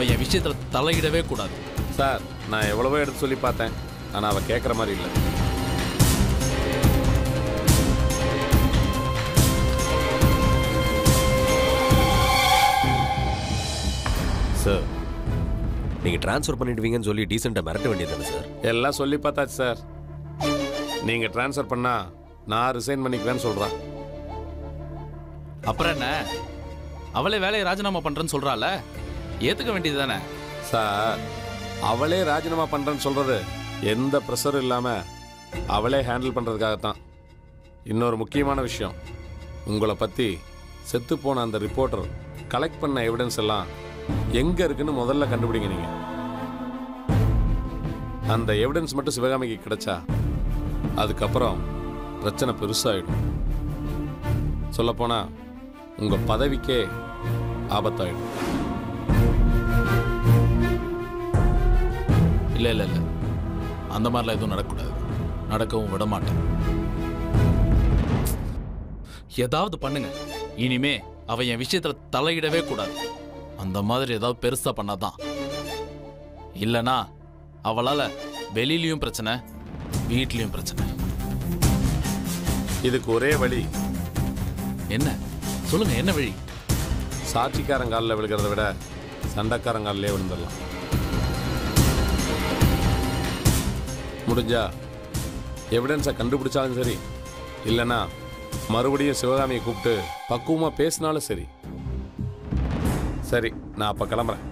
அவ என் விஷயத்துல தலையிடவே கூடாது சார் நான் எவ்வளவோ எடுத்து சொல்லி பார்த்தேன் ஆனால் அவள் கேட்குற மாதிரி இல்லை சார் நீங்க ட்ரான்ஸ்ஃபர் பண்ணிடுவீங்கன்னு சொல்லி டீசெண்டாக மிரட்ட வேண்டியது சார் எல்லாம் சொல்லி பார்த்தாச்சு சார் நீங்கள் ட்ரான்ஸ்ஃபர் பண்ணா நான் ரிசைன் பண்ணிக்குவேன்னு சொல்கிறேன் அப்புறம் என்ன அவளே வேலையை ராஜினாமா பண்றேன்னு சொல்றால ஏத்துக்க வேண்டியது தானே சார் அவளே ராஜினாமா பண்ணுறேன்னு சொல்கிறது எந்த ப்ரெஷரும் இல்லாமல் அவளே ஹேண்டில் பண்ணுறதுக்காகத்தான் இன்னொரு முக்கியமான விஷயம் உங்களை பற்றி செத்துப்போன அந்த ரிப்போர்ட்டர் கலெக்ட் பண்ண எவிடன்ஸ் எல்லாம் எங்கே இருக்குன்னு முதல்ல கண்டுபிடிங்க நீங்கள் அந்த எவிடன்ஸ் மட்டும் சிவகாமிக்கு கிடைச்சா அதுக்கப்புறம் பிரச்சனை பெருசாகிடும் சொல்லப்போனால் உங்கள் பதவிக்கே ஆபத்தாயிடும் இல்ல இல்ல இல்ல அந்த மாதிரிலாம் எதுவும் நடக்கக்கூடாது நடக்கவும் விட மாட்டேன் ஏதாவது பண்ணுங்க இனிமே அவ என் விஷயத்துல தலையிடவே கூடாது அந்த மாதிரி ஏதாவது பெருசா பண்ணாதான் இல்லனா அவளால வெளியிலயும் பிரச்சனை வீட்லயும் பிரச்சனை இதுக்கு ஒரே வழி என்ன சொல்லுங்க என்ன வழி சாட்சிக்காரன் காலில் விழுகிறத விட சண்டைக்காரன் காலிலே விழுந்துடலாம் முடிஞ்சா எவிடன்ஸை கண்டுபிடிச்சாலும் சரி இல்லைன்னா மறுபடியும் சிவகாமியை கூப்பிட்டு பக்குவமாக பேசினாலும் சரி சரி நான் அப்போ கிளம்புறேன்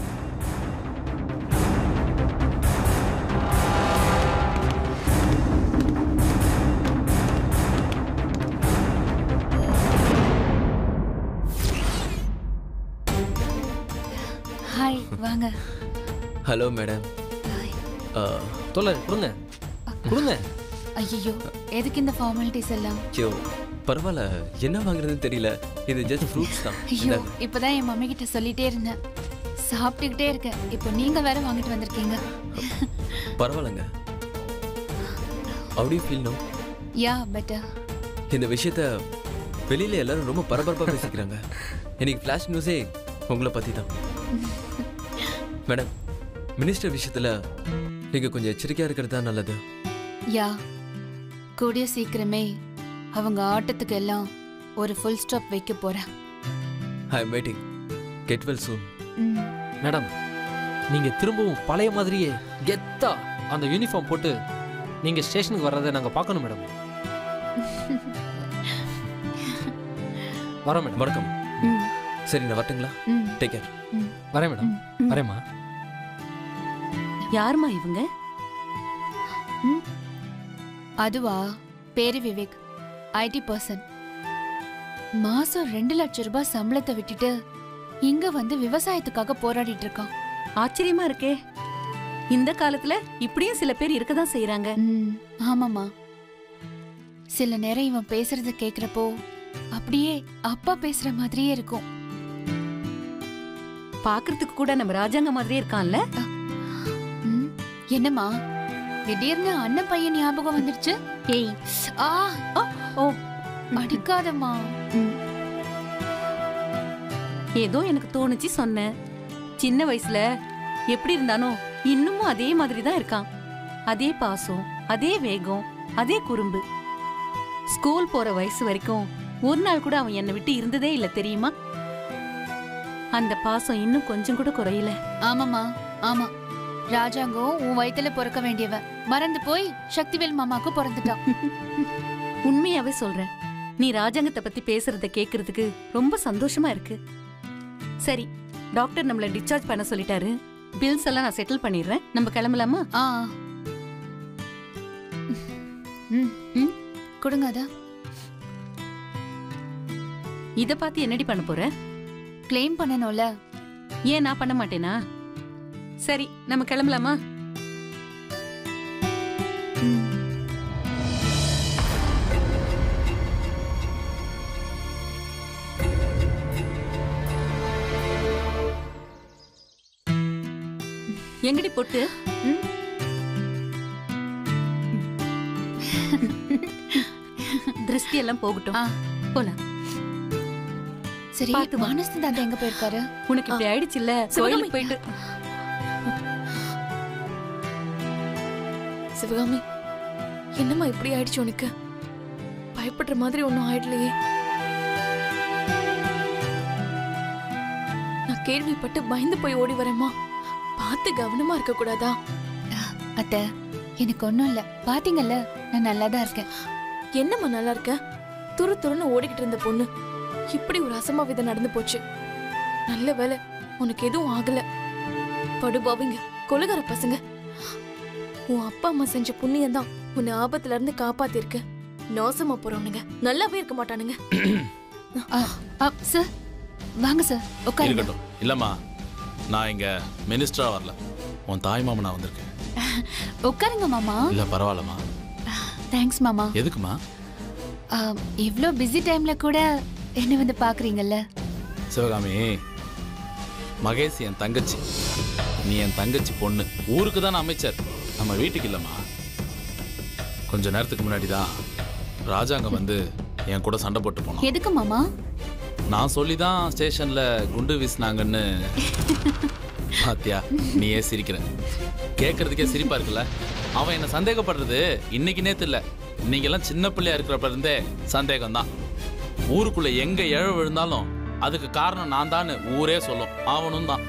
ஹாய் வாங்க ஹலோ மேடம் தொலை கொடுங்க கொடுங்க ஐயோ எதுக்கு இந்த ஃபார்மாலிட்டிஸ் எல்லாம் ஐயோ பரவாயில்ல என்ன வாங்குறதுன்னு தெரியல இது ஜஸ்ட் ஃப்ரூட்ஸ் தான் ஐயோ இந்தாங்க. இப்பதான் என் மம்மி கிட்ட சொல்லிட்டே இருந்தேன் சாப்பிட்டுக்கிட்டே இருக்கேன் இப்போ நீங்க வேற வாங்கிட்டு வந்திருக்கீங்க பரவாயில்லைங்க அப்படி ஃபீல் நோ யா பெட்டர் இந்த விஷயத்த வெளியில எல்லாரும் ரொம்ப பரபரப்பா பேசிக்கிறாங்க எனக்கு ஃப்ளாஷ் நியூஸே உங்களை பத்தி தான் மேடம் மினிஸ்டர் விஷயத்துல நீங்க கொஞ்சம் எச்சரிக்கையா இருக்கிறது தான் நல்லது யா கூடிய சீக்கிரமே அவங்க ஆட்டத்துக்கு எல்லாம் ஒரு ஃபுல் ஸ்டாப் வைக்க போறேன் I am waiting get well soon ம். மேடம் நீங்க திரும்பவும் பழைய மாதிரியே கெத்தா அந்த யூனிஃபார்ம் போட்டு நீங்க ஸ்டேஷனுக்கு வர்றதை நாங்க பார்க்கணும் மேடம் வரோம் மேடம் வணக்கம் ம், சரி நான் வரட்டுங்களா ம், டேக் கேர் ம், வரேன் மேடம் ம். வரேம்மா யாரும்மா இவங்க அதுவா பேரு விவேக் ஐடி பர்சன் மாசம் ரெண்டு லட்சம் ரூபாய் சம்பளத்தை விட்டுட்டு இங்க வந்து விவசாயத்துக்காக போராடிட்டு இருக்கான் ஆச்சரியமா இருக்கே இந்த காலத்துல இப்படியும் சில பேர் இருக்கதான் செய்யறாங்க ம், ஆமாமா சில நேரம் இவன் பேசுறத கேக்குறப்போ அப்படியே அப்பா பேசுற மாதிரியே இருக்கும் பாக்குறதுக்கு கூட நம்ம ராஜாங்க மாதிரியே இருக்கான்ல ம், என்னம்மா திடீர்னு அண்ணன் பையன் ஞாபகம் வந்துருச்சு ஏய் ஆ ஓ, ஓ அடிக்காதம்மா ம், ஏதோ எனக்கு தோணுச்சு சொன்னேன் சின்ன வயசுல எப்படி இருந்தானோ இன்னமும் அதே மாதிரி தான் இருக்கான் அதே பாசம் அதே வேகம் அதே குறும்பு ஸ்கூல் போற வயசு வரைக்கும் ஒரு நாள் கூட அவன் என்னை விட்டு இருந்ததே இல்ல தெரியுமா அந்த பாசம் இன்னும் கொஞ்சம் கூட குறையல ஆமாம்மா ஆமா ராஜாங்கம் உன் வயித்துல பிறக்க வேண்டியவன் மறந்து போய் சக்திவேல் மாமாக்கு பிறந்துட்டான் உண்மையாவே சொல்றேன் நீ ராஜாங்கத்தை பத்தி பேசுறத கேக்குறதுக்கு ரொம்ப சந்தோஷமா இருக்கு சரி டாக்டர் நம்மள டிஸ்சார்ஜ் பண்ண சொல்லிட்டாரு பில்ஸ் எல்லாம் நான் செட்டில் பண்ணிடுறேன் நம்ம கிளம்பலாமா ஆ ம் ம் கொடுங்க அத இத பார்த்து என்னடி பண்ண போற கிளைம் பண்ணணும்ல ஏன் நான் பண்ண மாட்டேனா சரி நம்ம கிளம்பலாமா ம். எங்கடி பொட்டு ம். திருஷ்டி எல்லாம் போகட்டும் ஆ போலாம் சரி பார்த்து வா. மானஸ்தி தாத்தா எங்க போயிருக்காரு உனக்கு இப்படி ஆயிடுச்சுல்ல சிவகாமி. கோயிலுக்கு போயிட்டு சிவகாமி என்னம்மா இப்படி ஆயிடுச்சு உனக்கு பயப்படுற மாதிரி ஒன்றும் ஆயிடலையே நான் கேள்விப்பட்டு பயந்து போய் ஓடி வரேம்மா பார்த்து கவனமா இருக்க கூடாதா அத்த எனக்கு ஒண்ணும் இல்ல பாத்தீங்கல்ல நான் நல்லா தான் இருக்கேன் என்னம்மா நல்லா இருக்க துரு துருன்னு ஓடிக்கிட்டு இருந்த பொண்ணு இப்படி ஒரு அசம்பாவிதம் நடந்து போச்சு நல்ல வேலை உனக்கு எதுவும் ஆகல படுபாவிங்க கொலகார பசங்க உன் அப்பா அம்மா செஞ்ச புண்ணியம் தான் உன்னை ஆபத்துல இருந்து காப்பாத்திருக்கு நாசமா போறவனுங்க நல்லாவே இருக்க மாட்டானுங்க அ, சார் வாங்க சார் உட்காருங்க இருக்கட்டும் இல்லம்மா நான் இங்க மினிஸ்டரா வரல உன் தாய் மாமனா வந்திருக்கேன் உட்காருங்க மாமா இல்ல பரவாயில்லம்மா தேங்க்ஸ் மாமா எதுக்குமா ஆ, இவ்ளோ பிஸி டைம்ல கூட என்ன வந்து பாக்குறீங்கல்ல சிவகாமி மகேஷ் என் தங்கச்சி நீ என் தங்கச்சி பொண்ணு ஊருக்கு தானே அமைச்சர் நம்ம வீட்டுக்கு இல்லம்மா கொஞ்ச நேரத்துக்கு முன்னாடி தான் ராஜாங்க வந்து என் கூட சண்டை போட்டு போனான் எதுக்கு மாமா நான் சொல்லி தான் ஸ்டேஷன்ல குண்டு வீசினாங்கன்னு பாத்தியா நீயே சிரிக்கிற கேட்கறதுக்கே சிரிப்பா இருக்குல்ல அவன் என்ன சந்தேகப்படுறது இன்னைக்கு நேத்து இல்ல நீங்கெல்லாம் சின்ன பிள்ளையா இருக்கிறப்ப இருந்தே சந்தேகம் தான் ஊருக்குள்ள எங்க இழ விழுந்தாலும் அதுக்கு காரணம் நான் தான் ஊரே சொல்லும் அவனும் தான்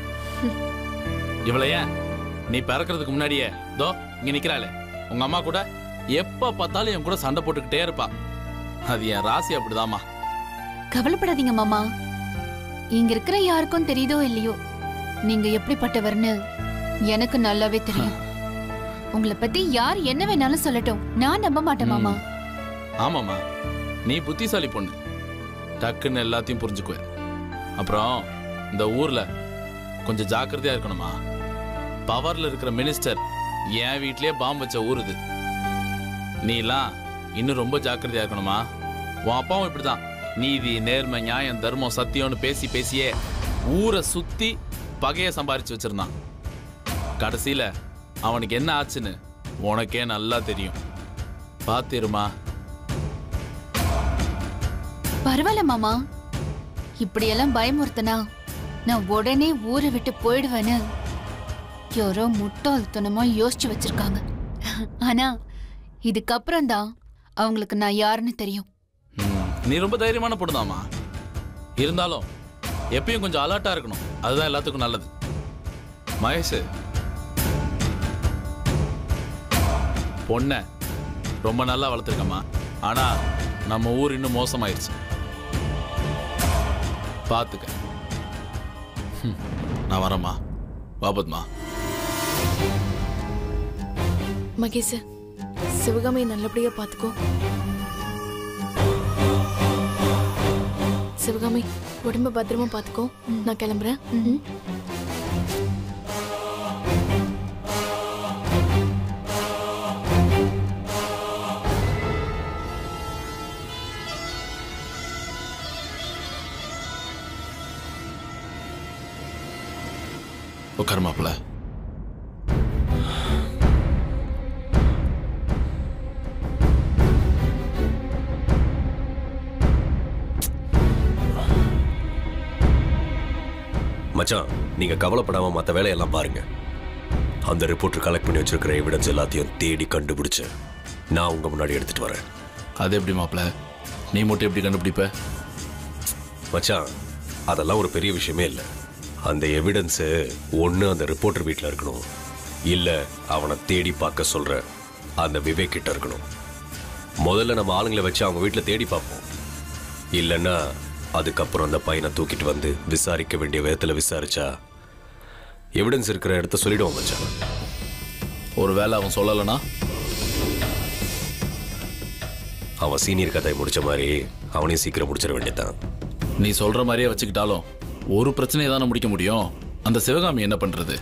இவளை ஏன் நீ பிறக்கிறதுக்கு முன்னாடியே தோ இங்க நிக்கிறாளே உங்க அம்மா கூட எப்ப பார்த்தாலும் என் கூட சண்டை போட்டுக்கிட்டே இருப்பா அது என் ராசி அப்படிதாம்மா கவலைப்படாதீங்க மாமா இங்க இருக்கிற யாருக்கும் தெரியுதோ இல்லையோ நீங்க எப்படிப்பட்டவர்னு எனக்கு நல்லாவே தெரியும் உங்களை பத்தி யார் என்ன வேணாலும் சொல்லட்டும் நான் நம்ப மாட்டேன் மாமா ஆமாம்மா நீ புத்திசாலி பொண்ணு டக்குன்னு எல்லாத்தையும் புரிஞ்சுக்குவ அப்புறம் இந்த ஊர்ல கொஞ்சம் ஜாக்கிரதையா இருக்கணுமா பவர்ல இருக்கிற மினிஸ்டர் என் வீட்லயே பாம்பு வச்ச ஊர் இது நீலாம் இன்னும் ரொம்ப ஜாக்கிரதையா இருக்கணுமா உன் அப்பாவும் இப்படிதான் நீதி நேர்மை நியாயம் தர்மம் சத்தியம்னு பேசி பேசியே ஊரை சுத்தி பகைய சம்பாரிச்சு வச்சிருந்தான் கடைசியில அவனுக்கு என்ன ஆச்சுன்னு உனக்கே நல்லா தெரியும் பாத்திருமா பரவாயில்ல மாமா இப்படியெல்லாம் பயமுறுத்தனா நான் உடனே ஊரை விட்டு போயிடுவேன்னு யாரோ முட்டாள்தனமா யோசிச்சு வச்சிருக்காங்க ஆனா இதுக்கப்புறம் தான் அவங்களுக்கு நான் யாருன்னு தெரியும் ம், நீ ரொம்ப தைரியமான பொண்ணுதாம்மா இருந்தாலும் எப்பயும் கொஞ்சம் அலர்ட்டா இருக்கணும் அதுதான் எல்லாத்துக்கும் நல்லது மகேஷ் பொண்ணை ரொம்ப நல்லா வளர்த்துருக்கம்மா ஆனா நம்ம ஊர் இன்னும் மோசமாயிருச்சு பார்த்துக்க ம், நான் வரேம்மா பாபத்மா மகேஷ் சிவகாமியை நல்லபடியா பாத்துக்கோ சிவகாமி உடம்ப பத்திரமா பாத்துக்கோ நான் கிளம்புறேன் ம். உட்காரு மாப்பிள்ள மச்சான் நீங்க கவலைப்படாம மத்த வேலையெல்லாம் பாருங்க அந்த ரிப்போர்ட் கலெக்ட் பண்ணி வச்சிருக்கிற எவிடன்ஸ் எல்லாத்தையும் தேடி கண்டுபிடிச்சு நான் உங்க முன்னாடி எடுத்துட்டு வரேன் அது எப்படி மாப்பிள்ள நீ மட்டும் எப்படி கண்டுபிடிப்ப மச்சான் அதெல்லாம் ஒரு பெரிய விஷயமே இல்லை அந்த எவிடன்ஸு ஒன்று அந்த ரிப்போர்ட்டர் வீட்டில் இருக்கணும் இல்லை அவனை தேடி பார்க்க சொல்ற அந்த விவேக் கிட்ட இருக்கணும் முதல்ல நம்ம ஆளுங்களை வச்சு அவங்க வீட்டில் தேடி பார்ப்போம் இல்லைன்னா அதுக்கப்புறம் அந்த பையனை தூக்கிட்டு வந்து விசாரிக்க வேண்டிய விதத்தில் விசாரிச்சா எவிடன்ஸ் இருக்கிற இடத்த சொல்லிடுவோம் மச்சான் ஒருவேளை அவன் சொல்லலைன்னா அவன் சீனியர் கதையை முடிச்ச மாதிரி அவனையும் சீக்கிரம் முடிச்சிட வேண்டியதுதான் நீ சொல்ற மாதிரியே வச்சுக்கிட்டாலும் ஒரு பிரச்சனையை தானே முடிக்க முடியும் அந்த சிவகாமி என்ன பண்றது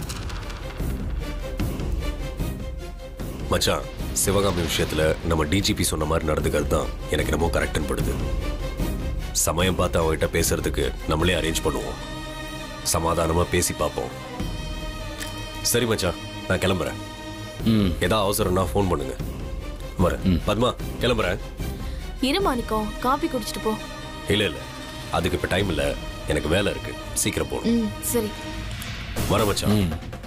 மச்சான் சிவகாமி விஷயத்துல நம்ம டிஜிபி சொன்ன மாதிரி நடந்துக்கிறது தான் எனக்கு என்னமோ கரெக்டன் படுது சமயம் பார்த்து அவங்ககிட்ட பேசுறதுக்கு நம்மளே அரேஞ்ச் பண்ணுவோம் சமாதானமா பேசி பார்ப்போம் சரி மச்சான் நான் கிளம்புறேன் ம் ஏதாவது அவசரம்னா ஃபோன் பண்ணுங்க வரேன் பத்மா கிளம்புறேன் இரு மாணிக்கம் காபி குடிச்சிட்டு போ இல்லை இல்லை அதுக்கு இப்ப டைம் இல்ல எனக்கு வேலை இருக்கு சீக்கிரம் போகணும் ம் சரி வர மச்சான் ம்